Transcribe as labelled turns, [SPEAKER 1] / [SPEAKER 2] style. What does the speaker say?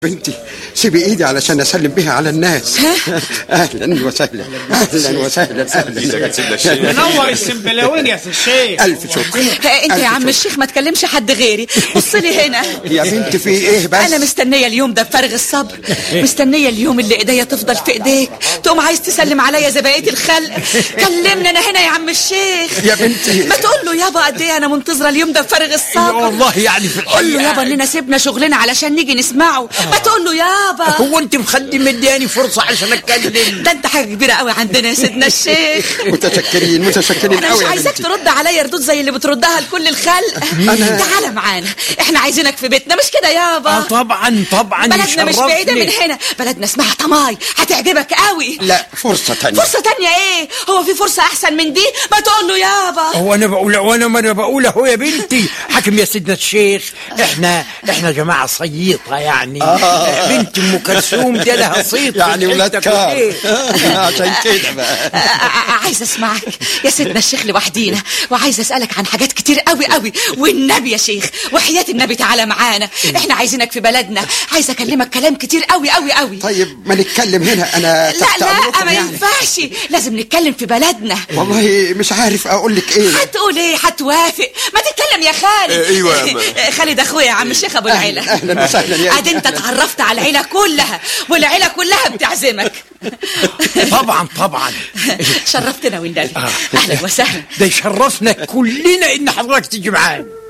[SPEAKER 1] بنتي سيبي ايدي علشان اسلم بها على الناس اهلا وسهلا اهلا وسهلا اهلا
[SPEAKER 2] منور السنبلاوين يا سي الشيخ
[SPEAKER 1] الف شكر
[SPEAKER 3] انت
[SPEAKER 1] ألف
[SPEAKER 3] يا عم
[SPEAKER 1] شكر.
[SPEAKER 3] الشيخ ما تكلمش حد غيري بص لي هنا
[SPEAKER 1] يا بنتي في ايه بس
[SPEAKER 3] انا مستنيه اليوم ده بفارغ الصبر مستنيه اليوم اللي ايديا تفضل في ايديك تقوم عايز تسلم عليا زي بقيه الخلق كلمني انا هنا يا عم الشيخ
[SPEAKER 1] يا بنتي.
[SPEAKER 3] ما تقول له يابا قد ايه انا منتظره اليوم ده بفارغ الصبر
[SPEAKER 4] والله يعني في
[SPEAKER 3] قول له
[SPEAKER 4] الحقيقة
[SPEAKER 3] يابا اننا سيبنا شغلنا علشان نيجي نسمعه ما تقول له يابا
[SPEAKER 4] هو انت مخلي مدياني فرصة عشان اتكلم
[SPEAKER 3] ده انت حاجه كبيره قوي عندنا يا سيدنا الشيخ
[SPEAKER 1] متشكرين متشكرين
[SPEAKER 3] انا مش
[SPEAKER 1] قوي يا
[SPEAKER 3] عايزاك
[SPEAKER 1] بنتي
[SPEAKER 3] ترد عليا ردود زي اللي بتردها لكل الخلق
[SPEAKER 1] أنا-
[SPEAKER 3] تعالى معانا احنا عايزينك في بيتنا مش كده يابا
[SPEAKER 4] اه طبعا طبعا
[SPEAKER 3] بلدنا مش بعيدة من
[SPEAKER 4] يشرفني.
[SPEAKER 3] هنا بلدنا اسمها طماي هتعجبك قوي
[SPEAKER 1] لا فرصة تانية
[SPEAKER 3] فرصة تانية ايه هو في فرصة احسن من دي ما تقول له يابا
[SPEAKER 4] هو انا بقول وانا ما انا بقول اهو يا بنتي حكم يا سيدنا الشيخ احنا احنا جماعه صييطه يعني
[SPEAKER 1] آه.
[SPEAKER 4] بنت ام كلثوم دي لها صيت في
[SPEAKER 1] يعني ولاد
[SPEAKER 4] الحتة
[SPEAKER 1] كار
[SPEAKER 4] كلها.
[SPEAKER 1] عشان كده بقى
[SPEAKER 3] آه، آه، عايزه اسمعك يا سيدنا الشيخ لوحدينا وعايزه اسالك عن حاجات كتير قوي قوي والنبي يا شيخ وحياه النبي تعالى معانا احنا عايزينك في بلدنا عايزه اكلمك كلام كتير قوي قوي قوي
[SPEAKER 1] طيب ما نتكلم هنا انا
[SPEAKER 3] لا
[SPEAKER 1] تحت
[SPEAKER 3] لا
[SPEAKER 1] أمركم
[SPEAKER 3] ما
[SPEAKER 1] يعني.
[SPEAKER 3] ينفعش لازم نتكلم في بلدنا
[SPEAKER 1] والله مش عارف اقول لك ايه
[SPEAKER 3] هتقول ايه هتوافق ما تتكلم يا خالد
[SPEAKER 1] إيه، أيوة يا أما.
[SPEAKER 3] خالد اخويا يا عم الشيخ ابو العيله
[SPEAKER 1] أهلاً وسهلاً يا
[SPEAKER 3] ادي انت اتعرفت على العيله كلها والعيله كلها بتعزمك
[SPEAKER 4] طبعا طبعا
[SPEAKER 3] شرفتنا والنبي
[SPEAKER 4] آه.
[SPEAKER 3] اهلا وسهلا
[SPEAKER 4] ده يشرفنا كلنا ان حضرتك تيجي معانا